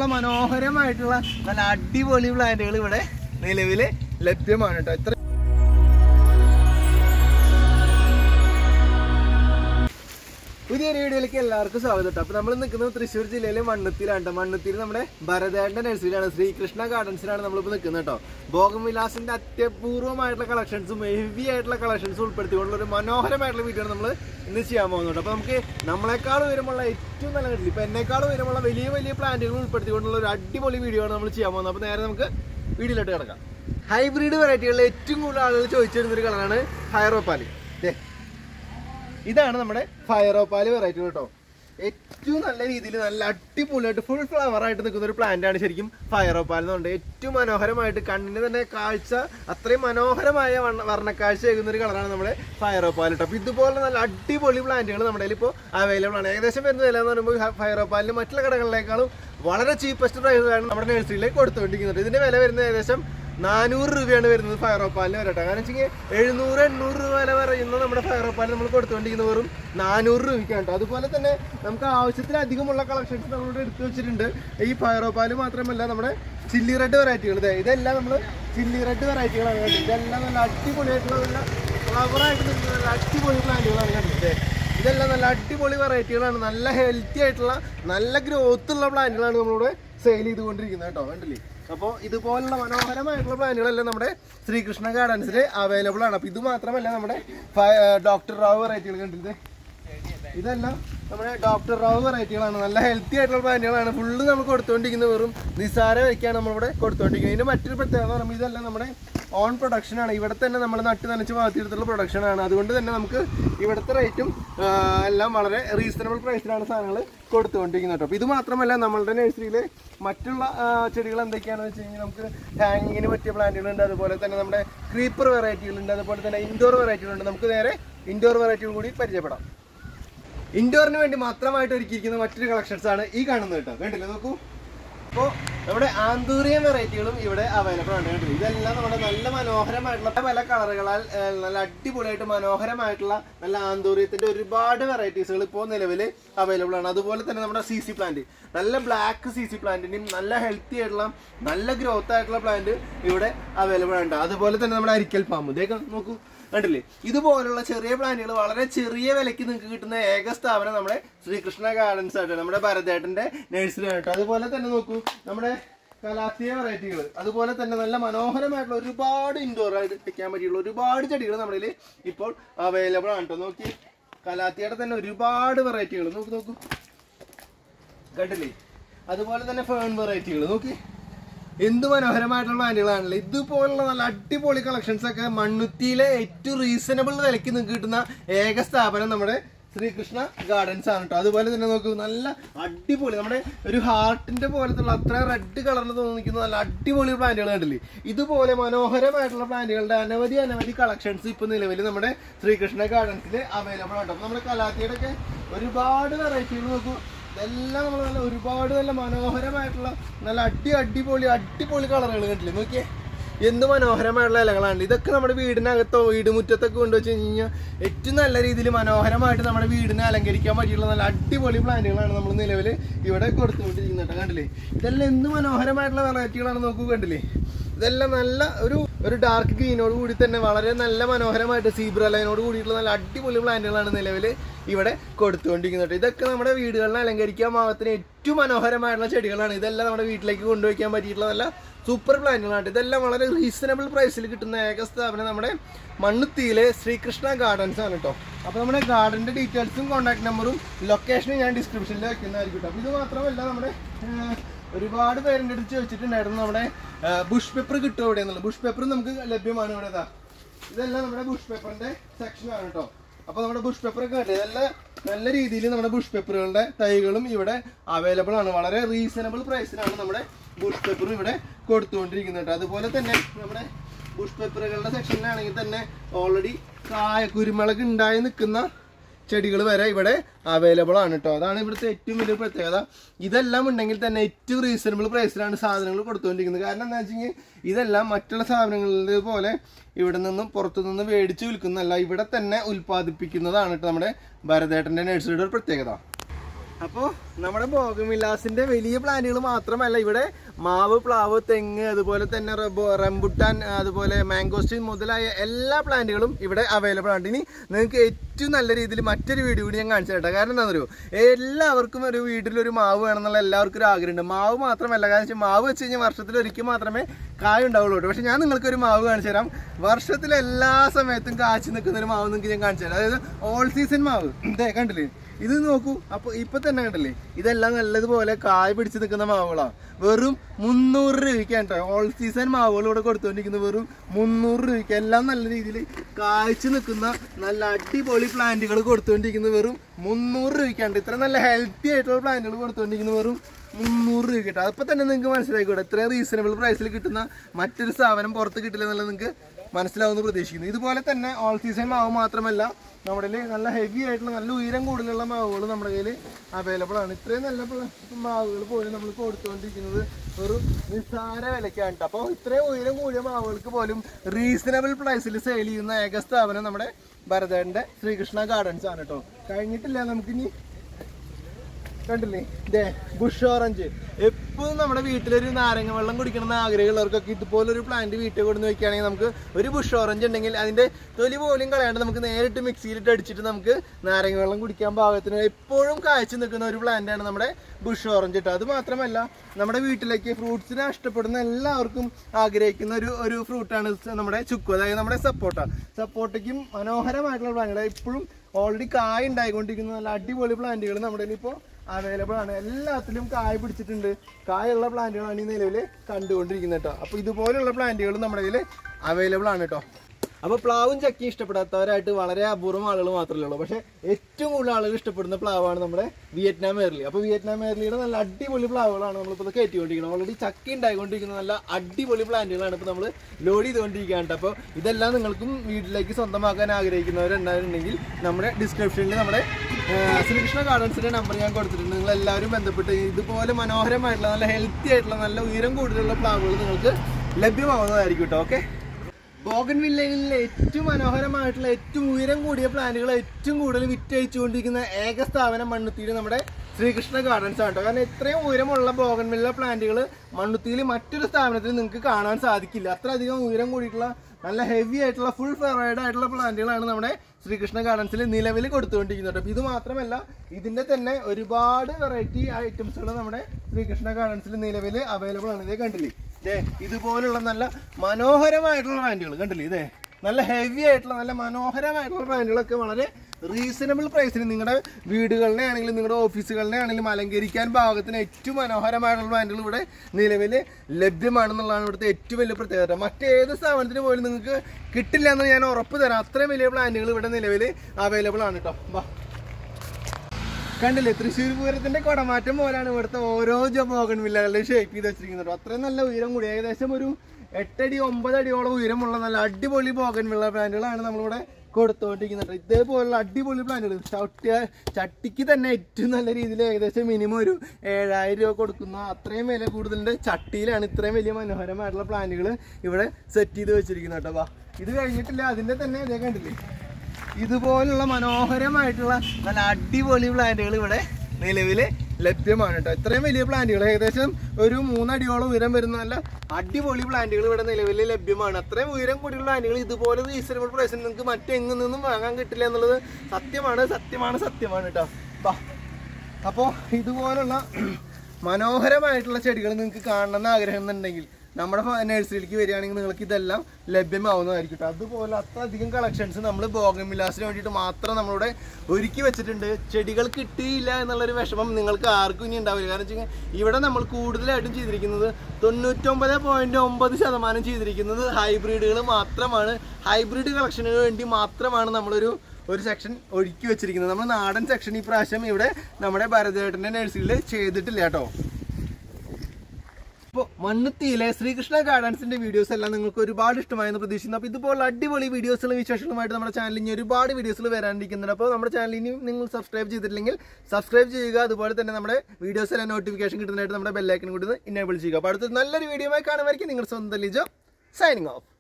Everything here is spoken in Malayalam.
ഇതുപോലുള്ള മനോഹരമായിട്ടുള്ള നല്ല അടിപൊളി പ്ലാന്റുകൾ ഇവിടെ നിലവിൽ ലഭ്യമാണ് കേട്ടോ എത്ര പുതിയൊരു വീഡിയോയിലേക്ക് എല്ലാവർക്കും സ്വാഗതം കേട്ടോ അപ്പൊ നമ്മൾ നിൽക്കുന്നത് തൃശ്ശൂർ ജില്ലയിലെ മണ്ണുത്തിയിലാണ് ട്ടോ. മണ്ണുത്തിയിൽ നമ്മുടെ ഭരതേട്ടന്റെ നഴ്സറിയിലാണ് ശ്രീകൃഷ്ണ ഗാർഡൻസിലാണ് നമ്മളിപ്പോൾ നിൽക്കുന്നത് കേട്ടോ ഭോഗവിലാസിന്റെ അത്യപൂർവമായിട്ടുള്ള കളക്ഷൻസും ഹെവി ആയിട്ടുള്ള കളക്ഷൻസും ഉൾപ്പെടുത്തിക്കൊണ്ടുള്ള ഒരു മനോഹരമായിട്ടുള്ള വീഡിയോ നമ്മൾ ഇന്ന് ചെയ്യാൻ പോകുന്നുണ്ട് അപ്പൊ നമുക്ക് നമ്മളെക്കാൾ ഉയരമുള്ള ഏറ്റവും നല്ല വീട്ടിൽ ഇപ്പൊ എന്നെക്കാൾ ഉയരമുള്ള വലിയ വലിയ പ്ലാന്റുകൾ ഉൾപ്പെടുത്തിക്കൊണ്ടുള്ള ഒരു അടിപൊളി വീഡിയോ ആണ് നമ്മൾ ചെയ്യാൻ പോകുന്നത് അപ്പൊ നേരെ നമുക്ക് വീഡിയോയിലോട്ട് കിടക്കാം ഹൈബ്രിഡ് വെറൈറ്റികളിൽ ഏറ്റവും കൂടുതൽ ആളുകൾ ചോദിച്ചു വരുന്ന ഒരു കളറാണ് ഹൈറോപ്പാലി ദേ ഇതാണ് നമ്മുടെ ഫയറോപ്പാല് വെറൈറ്റി കേട്ടോ ഏറ്റവും നല്ല രീതിയിൽ നല്ല അടിപൊളിയായിട്ട് ഫുൾ ഫ്ലവർ ആയിട്ട് നിൽക്കുന്ന ഒരു പ്ലാന്റ് ആണ് ശരിക്കും ഫയറോപ്പാൽ എന്നുണ്ട് ഏറ്റവും മനോഹരമായിട്ട് കണ്ണിന് തന്നെ കാഴ്ച അത്രയും മനോഹരമായ വർണ്ണ- വർണ്ണക്കാഴ്ച ഏകുന്ന ഒരു കളറാണ് നമ്മുടെ ഫയറോപ്പാൽ കേട്ടോ അപ്പോൾ ഇതുപോലെ നല്ല അടിപൊളി പ്ലാന്റുകൾ നമ്മുടെ കയ്യിൽ ഇപ്പോൾ അവൈലബിൾ ആണ് ഏകദേശം വരുന്ന വില എന്ന് പറയുമ്പോൾ ഫയറോപ്പാലിന് മറ്റുള്ള കടകളിലേക്കാളും വളരെ ചീപ്പസ്റ്റ് പ്രൈസിലാണ് നമ്മുടെ നഴ്സറിയിലേക്ക് കൊടുത്തുകൊണ്ടിരിക്കുന്നത് ഇതിന്റെ വില വരുന്നത് ഏകദേശം നാനൂറ് രൂപയാണ് വരുന്നത് ഫയറോപ്പാലിന് വരട്ടെ കാരണം വെച്ചെങ്കിൽ എഴുന്നൂറ് എണ്ണൂറ് രൂപ വില പറയുന്ന നമ്മുടെ ഫയറോപ്പാൽ നമ്മൾ കൊടുത്തുകൊണ്ടിരിക്കുന്ന വെറും നാനൂറ് രൂപയ്ക്കാണ് കേട്ടോ അതുപോലെ തന്നെ നമുക്ക് ആവശ്യത്തിലധികമുള്ള കളക്ഷൻസ് നമ്മളിവിടെ എടുത്തു വെച്ചിട്ടുണ്ട് ഈ ഫയറോപ്പാൽ മാത്രമല്ല നമ്മുടെ ചില്ലി റെഡ് വെറൈറ്റികൾ ഇതേ ഇതെല്ലാം നമ്മൾ ചില്ലി റെഡ് വെറൈറ്റികളാണ് കേട്ടോ ഇതെല്ലാം നല്ല അടിപൊളിയായിട്ടുള്ള നല്ല ഫ്ലവറായിട്ട് നിൽക്കുന്ന നല്ല അടിപൊളി പ്ലാന്റുകളാണ് കണ്ടത് ഇതെല്ലാം നല്ല അടിപൊളി വെറൈറ്റികളാണ് നല്ല ഹെൽത്തി ആയിട്ടുള്ള നല്ല ഗ്രോത്ത് ഉള്ള പ്ലാന്റുകളാണ് നമ്മളിവിടെ സെയിൽ ചെയ്തുകൊണ്ടിരിക്കുന്നത് കേട്ടോ കണ്ടില്ലേ അപ്പോൾ ഇതുപോലുള്ള മനോഹരമായിട്ടുള്ള പ്ലാന്റുകളെല്ലാം നമ്മുടെ ശ്രീകൃഷ്ണ ഗാർഡൻസിൽ അവൈലബിൾ ആണ് അപ്പോൾ ഇത് മാത്രമല്ല നമ്മുടെ ഡോക്ടർ റാവ് വെറൈറ്റികൾ കണ്ടില്ലേ ഇതെല്ലാം നമ്മുടെ ഡോക്ടർ റാവ് വെറൈറ്റികളാണ് നല്ല ഹെൽത്തി ആയിട്ടുള്ള പ്ലാന്റുകളാണ് ഫുള്ള് നമ്മൾ കൊടുത്തുകൊണ്ടിരിക്കുന്നത് വെറും നിസാര വയ്ക്കാണ് നമ്മളിവിടെ കൊടുത്തുകൊണ്ടിരിക്കുന്നത് ഇതിന്റെ മറ്റൊരു പ്രത്യേകത എന്ന് പറയുമ്പോൾ ഇതെല്ലാം നമ്മുടെ ഓൺ പ്രൊഡക്ഷൻ ആണ് ഇവിടെ തന്നെ നമ്മൾ നട്ട് നനച്ച് വളർത്തിയെടുത്തുള്ള പ്രൊഡക്ഷൻ ആണ് അതുകൊണ്ട് തന്നെ നമുക്ക് ഇവിടുത്തെ റേറ്റും എല്ലാം വളരെ റീസണബിൾ പ്രൈസിലാണ് സാധനങ്ങൾ കൊടുത്തുകൊണ്ടിരിക്കുന്നത് കേട്ടോ അപ്പോൾ ഇത് മാത്രമല്ല നമ്മളുടെ നഴ്സറിയിൽ മറ്റുള്ള ആ, ചെടികൾ എന്തൊക്കെയാണെന്ന് വെച്ച് കഴിഞ്ഞാൽ നമുക്ക് ഹാങ്ങിങ്ങിന് പറ്റിയ പ്ലാന്റുകളുണ്ട് അതുപോലെ തന്നെ നമ്മുടെ ക്രീപ്പർ വെറൈറ്റികളുണ്ട് അതുപോലെ തന്നെ ഇൻഡോർ വെറൈറ്റികളുണ്ട് നമുക്ക് നേരെ ഇൻഡോർ വെറൈറ്റികൾ കൂടി പരിചയപ്പെടാം ഇൻഡോറിന് വേണ്ടി മാത്രമായിട്ട് ഒരുക്കിയിരിക്കുന്ന മറ്റൊരു കളക്ഷൻസ് ആണ് ഈ കാണുന്നത് കേട്ടോ കണ്ടില്ലേ നോക്കൂ അപ്പോൾ നമ്മുടെ ആന്തൂറിയൻ വെറൈറ്റികളും ഇവിടെ അവൈലബിൾ ആണ് കേട്ടോ ഇതെല്ലാം നമ്മുടെ നല്ല മനോഹരമായിട്ടുള്ള പല കളറുകളാൽ ഏഹ്, നല്ല അടിപൊളിയായിട്ട് മനോഹരമായിട്ടുള്ള നല്ല ആന്തൂറിയത്തിന്റെ ഒരുപാട് വെറൈറ്റീസുകൾ ഇപ്പോൾ നിലവിൽ അവൈലബിൾ ആണ് അതുപോലെ തന്നെ നമ്മുടെ സി സി പ്ലാന്റ് നല്ല ബ്ലാക്ക് സി സി പ്ലാന്റിന്റെയും നല്ല ഹെൽത്തി ആയിട്ടുള്ള നല്ല ഗ്രോത്ത് ആയിട്ടുള്ള പ്ലാന്റ് ഇവിടെ അവൈലബിൾ ആണ് അതുപോലെ തന്നെ നമ്മുടെ അരിക്കൽ പാമ്പ് ഇതേക്ക് നോക്കൂ കണ്ടില്ലേ ഇതുപോലുള്ള ചെറിയ പ്ലാന്റുകൾ വളരെ ചെറിയ വിലയ്ക്ക് നിങ്ങൾക്ക് കിട്ടുന്ന ഏക സ്ഥാപനം നമ്മുടെ ശ്രീകൃഷ്ണ ഗാർഡൻസ് ആയിട്ട് നമ്മുടെ ഭരതേട്ടന്റെ നഴ്സറി ആയിട്ട് അതുപോലെ തന്നെ നോക്കൂ നമ്മുടെ കലാത്തിയ വെറൈറ്റികൾ അതുപോലെ തന്നെ നല്ല മനോഹരമായിട്ടുള്ള ഒരുപാട് ഇൻഡോർ ആയിട്ട് വെക്കാൻ പറ്റിയുള്ള ഒരുപാട് ചെടികൾ നമ്മുടെ കയ്യില് ഇപ്പോൾ അവൈലബിൾ ആണ് കേട്ടോ നോക്കി കലാത്തിയുടെ തന്നെ ഒരുപാട് വെറൈറ്റികൾ നോക്കൂ നോക്കൂ കണ്ടില്ലേ അതുപോലെ തന്നെ ഫേൺ വെറൈറ്റികൾ നോക്കി എന്ത് മനോഹരമായിട്ടുള്ള പ്ലാന്റുകളാണല്ലോ ഇതുപോലുള്ള നല്ല അടിപൊളി കളക്ഷൻസ് ഒക്കെ മണ്ണുത്തിയിലെ ഏറ്റവും റീസണബിൾ വിലയ്ക്ക് നിങ്ങൾക്ക് കിട്ടുന്ന ഏക സ്ഥാപനം നമ്മുടെ ശ്രീകൃഷ്ണ ഗാർഡൻസ് ആണ് കേട്ടോ അതുപോലെ തന്നെ നോക്കൂ നല്ല അടിപൊളി നമ്മുടെ ഒരു ഹാർട്ടിന്റെ പോലത്തുള്ള അത്ര റെഡ് കളറിൽ തോന്നിക്കുന്ന നല്ല അടിപൊളി പ്ലാന്റുകൾ കണ്ടില്ലേ ഇതുപോലെ മനോഹരമായിട്ടുള്ള പ്ലാന്റുകളുടെ അനവധി അനവധി കളക്ഷൻസ് ഇപ്പൊ നിലവിൽ നമ്മുടെ ശ്രീകൃഷ്ണ ഗാർഡൻസിൽ അവൈലബിൾ ആണ് അപ്പൊ നമ്മുടെ കലാത്തിയുടെ ഒക്കെ ഒരുപാട് വെറൈറ്റികൾ നോക്കൂ ഇതെല്ലാം നമ്മൾ നല്ല ഒരുപാട് നല്ല മനോഹരമായിട്ടുള്ള നല്ല അടി അടിപൊളി അടിപൊളി കളറുകൾ കണ്ടില്ലേ നോക്കിയേ എന്ത് മനോഹരമായിട്ടുള്ള ഇലകളാണ് ഇതൊക്കെ നമ്മുടെ വീടിനകത്തോ വീട് മുറ്റത്തൊക്കെ കൊണ്ടുവച്ച് കഴിഞ്ഞാൽ ഏറ്റവും നല്ല രീതിയിൽ മനോഹരമായിട്ട് നമ്മുടെ വീടിനെ അലങ്കരിക്കാൻ പറ്റിയുള്ള നല്ല അടിപൊളി പ്ലാന്റുകളാണ് നമ്മൾ നിലവിൽ ഇവിടെ കൊടുത്തുകൊണ്ടിരിക്കുന്നത് കേട്ടോ കണ്ടില്ലേ ഇതെല്ലാം എന്ത് മനോഹരമായിട്ടുള്ള വെറൈറ്റികളാണ് നോക്കൂ കണ്ടില്ലേ ഇതെല്ലാം നല്ല ഒരു ഒരു ഡാർക്ക് ഗ്രീനോട് കൂടി തന്നെ വളരെ നല്ല മനോഹരമായിട്ട് സീബ്ര ലൈനോട് കൂടിയിട്ടുള്ള നല്ല അടിപൊളി പ്ലാന്റുകളാണ് നിലവിൽ ഇവിടെ കൊടുത്തുകൊണ്ടിരിക്കുന്നത് ഇതൊക്കെ നമ്മുടെ വീടുകളിൽ അലങ്കരിക്കാൻ പാകത്തിന് ഏറ്റവും മനോഹരമായിട്ടുള്ള ചെടികളാണ് ഇതെല്ലാം നമ്മുടെ വീട്ടിലേക്ക് കൊണ്ടുവയ്ക്കാൻ പറ്റിയിട്ടുള്ള നല്ല സൂപ്പർ പ്ലാന്റുകളാണ് ഇതെല്ലാം വളരെ റീസണബിൾ പ്രൈസിൽ കിട്ടുന്ന ഏക സ്ഥാപനം നമ്മുടെ മണ്ണുത്തിയിലെ ശ്രീകൃഷ്ണ ഗാർഡൻസ് ആണ് കേട്ടോ അപ്പോൾ നമ്മുടെ ഗാർഡന്റെ ഡീറ്റെയിൽസും കോൺടാക്ട് നമ്പറും ലൊക്കേഷനും ഞാൻ ഡിസ്ക്രിപ്ഷനിൽ വെക്കുന്നതായിരിക്കും കേട്ടോ അപ്പോൾ ഇത് മാത്രമല്ല നമ്മുടെ ഏഹ്, ഒരുപാട് പേരുടെ അടുത്ത് ചോദിച്ചിട്ടുണ്ടായിരുന്നു നമ്മുടെ ബുഷ് പേപ്പർ കിട്ടും ഇവിടെ എന്നുള്ളത് ബുഷ് പേപ്പർ നമുക്ക് ലഭ്യമാണ് ഇവിടെ ഇതാ ഇതെല്ലാം നമ്മുടെ ബുഷ് പേപ്പറിന്റെ സെക്ഷൻ ആണ് കേട്ടോ അപ്പൊ നമ്മുടെ ബുഷ് പേപ്പർ ഒക്കെ കണ്ടില്ലേ നല്ല നല്ല രീതിയിൽ നമ്മുടെ ബുഷ് പേപ്പറുകളുടെ തൈകളും ഇവിടെ അവൈലബിൾ ആണ് വളരെ റീസണബിൾ പ്രൈസിലാണ് നമ്മുടെ ബുഷ് പേപ്പർ ഇവിടെ കൊടുത്തുകൊണ്ടിരിക്കുന്നത് കേട്ടോ അതുപോലെ തന്നെ നമ്മുടെ ബുഷ് പേപ്പറുകളുടെ സെക്ഷനിലാണെങ്കിൽ തന്നെ ഓൾറെഡി കായ കുരുമുളക് ഉണ്ടായി നിൽക്കുന്ന ചെടികൾ വരെ ഇവിടെ അവൈലബിൾ ആണ് കേട്ടോ അതാണ് ഇവിടുത്തെ ഏറ്റവും വലിയ പ്രത്യേകത ഇതെല്ലാം ഉണ്ടെങ്കിൽ തന്നെ ഏറ്റവും റീസണബിൾ പ്രൈസിലാണ് സാധനങ്ങൾ കൊടുത്തുകൊണ്ടിരിക്കുന്നത് കാരണം എന്താ വെച്ചാൽ ഇതെല്ലാം മറ്റുള്ള സാധനങ്ങളിൽ പോലെ ഇവിടെ നിന്നും പുറത്തു നിന്ന് മേടിച്ച് വിൽക്കുന്നതല്ല ഇവിടെ തന്നെ ഉൽപ്പാദിപ്പിക്കുന്നതാണ് കേട്ടോ നമ്മുടെ ഭരതേട്ടൻ്റെ നഴ്സറിയുടെ ഒരു പ്രത്യേകത അപ്പോൾ നമ്മുടെ ബോഗമില്ലാസിന്റെ വലിയ പ്ലാന്റുകൾ മാത്രമല്ല ഇവിടെ മാവ് പ്ലാവ് തെങ്ങ് അതുപോലെ തന്നെ റബ്ബോ- റംബുട്ടാൻ അതുപോലെ മാംഗോസ്റ്റിൻ മുതലായ എല്ലാ പ്ലാന്റുകളും ഇവിടെ അവൈലബിൾ ആണ് ഇനി നിങ്ങൾക്ക് ഏറ്റവും നല്ല രീതിയിൽ മറ്റൊരു വീഡിയോ കൂടി ഞാൻ കാണിച്ചു തരാം കാരണം എന്താണെന്ന് അറിയോ എല്ലാവർക്കും ഒരു വീട്ടിലൊരു മാവ് വേണമെന്നുള്ള എല്ലാവർക്കും ഒരു ആഗ്രഹമുണ്ട് മാവ് മാത്രമല്ല കാരണം വെച്ചാൽ മാവ് വെച്ച് കഴിഞ്ഞാൽ വർഷത്തിൽ ഒരിക്കൽ മാത്രമേ കായ ഉണ്ടാവുള്ളൂ കേട്ടോ. പക്ഷെ ഞാൻ നിങ്ങൾക്ക് ഒരു മാവ് കാണിച്ചു തരാം വർഷത്തിൽ എല്ലാ സമയത്തും കാച്ചു നിൽക്കുന്ന ഒരു മാവ് നിങ്ങൾക്ക് ഞാൻ കാണിച്ചു തരാം അതായത് ഓൾ സീസൺ മാവ് ഇതേ കണ്ടില്ലേ ഇത് നോക്കൂ അപ്പൊ ഇപ്പൊ തന്നെ കണ്ടില്ലേ ഇതെല്ലാം നല്ലതുപോലെ കായ പിടിച്ച് നിൽക്കുന്ന മാവുകളാണ് വെറും മുന്നൂറ് രൂപയ്ക്കാണ് കേട്ടോ ഓൾ സീസൺ മാവുകൾ ഇവിടെ കൊടുത്തുകൊണ്ടിരിക്കുന്നത് വെറും മുന്നൂറ് രൂപയ്ക്ക് എല്ലാം നല്ല രീതിയിൽ കായ്ച്ചു നിൽക്കുന്ന നല്ല അടിപൊളി പ്ലാന്റുകൾ കൊടുത്തുകൊണ്ടിരിക്കുന്നത് വെറും മുന്നൂറ് രൂപയ്ക്കാണ് ഇത്ര നല്ല ഹെൽത്തി ആയിട്ടുള്ള പ്ലാന്റുകൾ കൊടുത്തുകൊണ്ടിരിക്കുന്നത് വെറും മുന്നൂറ് രൂപ കിട്ടും അപ്പൊ തന്നെ നിങ്ങൾക്ക് മനസ്സിലായിക്കോട്ടെ ഇത്രയും റീസണബിൾ പ്രൈസിൽ കിട്ടുന്ന മറ്റൊരു സ്ഥാപനം പുറത്ത് കിട്ടില്ല എന്നുള്ളത് നിങ്ങൾക്ക് മനസ്സിലാവുമെന്ന് പ്രതീക്ഷിക്കുന്നു ഇതുപോലെ തന്നെ ഓൾ സീസൺ മാവ് മാത്രമല്ല നമ്മുടെ കയ്യിൽ നല്ല ഹെവി ആയിട്ടുള്ള നല്ല ഉയരം കൂടുതലുള്ള മാവുകൾ നമ്മുടെ കയ്യിൽ അവൈലബിൾ ആണ് ഇത്രയും നല്ല പ്ല- മാവുകൾ പോലും നമ്മൾ കൊടുത്തുകൊണ്ടിരിക്കുന്നത് ഒരു നിസ്സാര വിലക്കാണ് ട്ടോ. അപ്പോൾ ഇത്രയും ഉയരം കൂടിയ മാവുകൾക്ക് പോലും റീസണബിൾ പ്രൈസിൽ സെയിൽ ചെയ്യുന്ന ഏക സ്ഥാപനം നമ്മുടെ ഭരതേന്റെ ശ്രീകൃഷ്ണ ഗാർഡൻസ് ആണ് കേട്ടോ കഴിഞ്ഞിട്ടില്ല നമുക്കിനി കണ്ടില്ലേ ഇതേ ബുഷ് ഓറഞ്ച് എപ്പോഴും നമ്മുടെ വീട്ടിലൊരു നാരങ്ങ വെള്ളം കുടിക്കണമെന്ന് ആഗ്രഹമുള്ളവർക്കൊക്കെ ഇതുപോലൊരു പ്ലാന്റ് വീട്ടിൽ കൊടുന്ന് വെക്കുകയാണെങ്കിൽ നമുക്ക് ഒരു ബുഷ് ഓറഞ്ച് ഉണ്ടെങ്കിൽ അതിന്റെ തൊലി പോലും കളയാണ്ട് നമുക്ക് നേരിട്ട് മിക്സിയിലിട്ട് അടിച്ചിട്ട് നമുക്ക് നാരങ്ങ വെള്ളം കുടിക്കാൻ പാകത്തിന് എപ്പോഴും കാഴ്ച നിൽക്കുന്ന ഒരു പ്ലാന്റ് ആണ് നമ്മുടെ ബുഷ് ഓറഞ്ച് കേട്ടോ അത് മാത്രമല്ല നമ്മുടെ വീട്ടിലേക്ക് ഫ്രൂട്ട്സിനെ ഇഷ്ടപ്പെടുന്ന എല്ലാവർക്കും ആഗ്രഹിക്കുന്ന ഒരു ഒരു ഫ്രൂട്ടാണ് നമ്മുടെ ചുക്കു അതായത് നമ്മുടെ സപ്പോട്ട സപ്പോട്ടയ്ക്കും മനോഹരമായിട്ടുള്ള പ്ലാന്റുകൾ ഇപ്പോഴും ഓൾറെഡി കായ ഉണ്ടായിക്കൊണ്ടിരിക്കുന്ന നല്ല അടിപൊളി പ്ലാന്റുകൾ നമ്മുടെ ഇപ്പോൾ അവൈലബിൾ ആണ് എല്ലാത്തിലും കായ പിടിച്ചിട്ടുണ്ട് കായുള്ള പ്ലാന്റുകളാണ് ഈ നിലവിൽ കണ്ടുകൊണ്ടിരിക്കുന്നത് കേട്ടോ അപ്പോൾ ഇതുപോലുള്ള പ്ലാന്റുകൾ നമ്മുടെ കയ്യിൽ അവൈലബിൾ ആണ് കേട്ടോ അപ്പോൾ പ്ലാവും ചക്കയും ഇഷ്ടപ്പെടാത്തവരായിട്ട് വളരെ അപൂർവം ആളുകൾ മാത്രമേ ഉള്ളൂ പക്ഷേ ഏറ്റവും കൂടുതൽ ആളുകൾ ഇഷ്ടപ്പെടുന്ന പ്ലാവാണ് നമ്മുടെ വിയറ്റ്നാം മേർലി അപ്പോൾ വിയറ്റ്നാം മേർലിയുടെ നല്ല അടിപൊളി പ്ലാവുകളാണ് നമ്മളിപ്പോൾ ഇത് കയറ്റിക്കൊണ്ടിരിക്കുന്നത് ഓൾറെഡി ചക്ക ഉണ്ടായിക്കൊണ്ടിരിക്കുന്ന നല്ല അടിപൊളി പ്ലാന്റുകളാണ് ഇപ്പോൾ നമ്മൾ ലോഡ് ചെയ്തുകൊണ്ടിരിക്കുകയാണ് അപ്പോൾ ഇതെല്ലാം നിങ്ങൾക്കും വീട്ടിലേക്ക് സ്വന്തമാക്കാൻ ആഗ്രഹിക്കുന്നവരുണ്ടായിരുന്നെങ്കിൽ നമ്മുടെ ഡിസ്ക്രിപ്ഷനിൽ നമ്മുടെ ഏഹ്, ശ്രീകൃഷ്ണ ഗാർഡൻസിന്റെ നമ്പർ ഞാൻ കൊടുത്തിട്ടുണ്ട് നിങ്ങൾ എല്ലാവരും ബന്ധപ്പെട്ട് ഇതുപോലെ മനോഹരമായിട്ടുള്ള നല്ല ഹെൽത്തി ആയിട്ടുള്ള നല്ല ഉയരം കൂടുതലുള്ള പ്ലാവുകൾ നിങ്ങൾക്ക് ലഭ്യമാവുന്നതായിരിക്കും കേട്ടോ ഓക്കെ ബോഗൻ വില്ലയിലെ ഏറ്റവും മനോഹരമായിട്ടുള്ള ഏറ്റവും ഉയരം കൂടിയ പ്ലാന്റുകൾ ഏറ്റവും കൂടുതൽ വിറ്റഴിച്ചുകൊണ്ടിരിക്കുന്ന ഏക സ്ഥാപനം മണ്ണുത്തിയിൽ നമ്മുടെ ശ്രീകൃഷ്ണ ഗാർഡൻസ് ആണ് കേട്ടോ കാരണം ഇത്രയും ഉയരമുള്ള ബോഗൻ വില്ല പ്ലാന്റുകൾ മണ്ണുത്തിയിൽ മറ്റൊരു സ്ഥാപനത്തിൽ നിങ്ങൾക്ക് കാണാൻ സാധിക്കില്ല അത്രയധികം ഉയരം കൂടിയിട്ടുള്ള നല്ല ഹെവി ആയിട്ടുള്ള ഫുൾ ഫെറോയിഡ് ആയിട്ടുള്ള പ്ലാന്റുകളാണ് നമ്മുടെ ശ്രീകൃഷ്ണ ഗാർഡൻസിൽ നിലവിൽ കൊടുത്തുകൊണ്ടിരിക്കുന്നത് കേട്ടോ. ഇത് മാത്രമല്ല ഇതിന്റെ തന്നെ ഒരുപാട് വെറൈറ്റി ഐറ്റംസുകൾ നമ്മുടെ ശ്രീകൃഷ്ണ ഗാർഡൻസിൽ നിലവിൽ അവൈലബിൾ ആണ് ഇതേ കണ്ടില്ലേ ഇതേ ഇതുപോലുള്ള നല്ല മനോഹരമായിട്ടുള്ള പ്ലാന്റുകൾ കണ്ടില്ലേ ഇതേ നല്ല ഹെവി ആയിട്ടുള്ള നല്ല മനോഹരമായിട്ടുള്ള പ്ലാന്റുകളൊക്കെ വളരെ റീസണബിൾ പ്രൈസിന് നിങ്ങളുടെ വീടുകളിനെ ആണെങ്കിലും നിങ്ങളുടെ ഓഫീസുകളിനെ ആണെങ്കിലും അലങ്കരിക്കാൻ പാകത്തിന് ഏറ്റവും മനോഹരമായിട്ടുള്ള പ്ലാന്റുകൾ ഇവിടെ നിലവിൽ ലഭ്യമാണെന്നുള്ളതാണ് ഇവിടുത്തെ ഏറ്റവും വലിയ പ്രത്യേകത മറ്റേത് സ്ഥാപനത്തിന് പോലും നിങ്ങൾക്ക് കിട്ടില്ല എന്ന് ഞാൻ ഉറപ്പ് തരാം അത്രയും വലിയ പ്ലാന്റുകൾ ഇവിടെ നിലവിൽ അവൈലബിൾ ആണ് കേട്ടോ വാ കണ്ടില്ലേ തൃശ്ശൂർ പൂരത്തിന്റെ കുടമാറ്റം പോലാണ് ഇവിടുത്തെ ഓരോ ജമോഗൻ വില്ലകളുടെയും ഷേപ്പ് ചെയ്ത് വെച്ചിരിക്കുന്നത് കേട്ടോ. അത്രയും നല്ല ഉയരം കൂടി ഏകദേശം ഒരു എട്ടടി ഒമ്പത് അടിയോളം ഉയരമുള്ള നല്ല അടിപൊളി ബോഗൻ വിള്ള പ്ലാന്റുകളാണ് നമ്മളിവിടെ കൊടുത്തുകൊണ്ടിരിക്കുന്നത് കേട്ടോ. ഇതേപോലുള്ള അടിപൊളി പ്ലാന്റുകൾ ചട്ടിയ ചട്ടിക്ക് തന്നെ ഏറ്റവും നല്ല രീതിയിൽ ഏകദേശം മിനിമം ഒരു ഏഴായിരം രൂപ കൊടുക്കുന്ന അത്രയും വില കൂടുതലിന്റെ ചട്ടിയിലാണ് ഇത്രയും വലിയ മനോഹരമായിട്ടുള്ള പ്ലാന്റുകൾ ഇവിടെ സെറ്റ് ചെയ്ത് വെച്ചിരിക്കുന്നത് കേട്ടോ വാ ഇത് കഴിഞ്ഞിട്ടില്ല അതിന്റെ തന്നെ ഇതേ കണ്ടില്ലേ ഇതുപോലുള്ള മനോഹരമായിട്ടുള്ള നല്ല അടിപൊളി പ്ലാന്റുകൾ ഇവിടെ നിലവിൽ ലഭ്യമാണ് കേട്ടോ ഇത്രയും വലിയ പ്ലാന്റുകൾ ഏകദേശം ഒരു മൂന്നടിയോളം ഉയരം വരുന്ന നല്ല അടിപൊളി പ്ലാന്റുകൾ ഇവിടെ നിലവിൽ ലഭ്യമാണ് അത്രയും ഉയരം കൂടിയുള്ള പ്ലാന്റുകൾ ഇതുപോലെ റീസണബിൾ പ്രൈസിൽ നിങ്ങൾക്ക് മറ്റെങ്ങു നിന്നും വാങ്ങാൻ കിട്ടില്ല എന്നുള്ളത് സത്യമാണ് സത്യമാണ് സത്യമാണ് കേട്ടോ ബാ അപ്പോൾ ഇതുപോലുള്ള മനോഹരമായിട്ടുള്ള ചെടികൾ നിങ്ങൾക്ക് കാണണമെന്ന് ആഗ്രഹം എന്നുണ്ടെങ്കിൽ നമ്മുടെ നഴ്സറിയിലേക്ക് വരികയാണെങ്കിൽ നിങ്ങൾക്ക് ഇതെല്ലാം ലഭ്യമാവുന്നതായിരിക്കും കേട്ടോ അതുപോലെ അത്രയധികം കളക്ഷൻസ് നമ്മൾ ബോഗമില്ലാസിന് വേണ്ടിയിട്ട് മാത്രം നമ്മളിവിടെ ഒരുക്കി വെച്ചിട്ടുണ്ട് ചെടികൾ കിട്ടിയില്ല എന്നുള്ളൊരു വിഷമം നിങ്ങൾക്ക് ആർക്കും ഇനി ഉണ്ടാവില്ല കാരണം വെച്ച് കഴിഞ്ഞാൽ ഇവിടെ നമ്മൾ കൂടുതലായിട്ടും ചെയ്തിരിക്കുന്നത് തൊണ്ണൂറ്റൊമ്പത് പോയിന്റ് ഒമ്പത് ശതമാനം ചെയ്തിരിക്കുന്നത് ഹൈബ്രിഡുകൾ മാത്രമാണ് ഹൈബ്രിഡ് കളക്ഷനുകൾ വേണ്ടി മാത്രമാണ് നമ്മളൊരു ഒരു സെക്ഷൻ ഒരുക്കി വെച്ചിരിക്കുന്നത് നമ്മൾ നാടൻ സെക്ഷൻ ഈ പ്രാവശ്യം ഇവിടെ നമ്മുടെ ഭരതേട്ടൻ്റെ നഴ്സറിയിൽ ചെയ്തിട്ടില്ല കേട്ടോ ഇപ്പോൾ മണ്ണുത്തിയിലെ ശ്രീകൃഷ്ണ ഗാർഡൻസിന്റെ വീഡിയോസ് എല്ലാം നിങ്ങൾക്ക് ഒരുപാട് ഇഷ്ടമായെന്ന് പ്രതീക്ഷിക്കുന്നു അപ്പോൾ ഇതുപോലെ അടിപൊളി വീഡിയോസുകളും വിശേഷങ്ങളുമായിട്ട് നമ്മുടെ ചാനലിൽ ഇനി ഒരുപാട് വീഡിയോസുകൾ വരാനിരിക്കുന്നുണ്ട് അപ്പോൾ നമ്മുടെ ചാനൽ ഇനിയും നിങ്ങൾ സബ്സ്ക്രൈബ് ചെയ്തിട്ടില്ലെങ്കിൽ സബ്സ്ക്രൈബ് ചെയ്യുക അതുപോലെ തന്നെ നമ്മുടെ വീഡിയോസ് എല്ലാം നോട്ടിഫിക്കേഷൻ കിട്ടുന്നതായിട്ട് നമ്മുടെ ബെല്ലൈക്കൻ കൂടി ഇന്നേബിൾ ചെയ്യുക അപ്പോൾ അടുത്ത നല്ലൊരു വീഡിയോ ആയി കാണുമായിരിക്കും നിങ്ങൾ സ്വന്തം ലിജോ സൈനിങ് ഓഫ്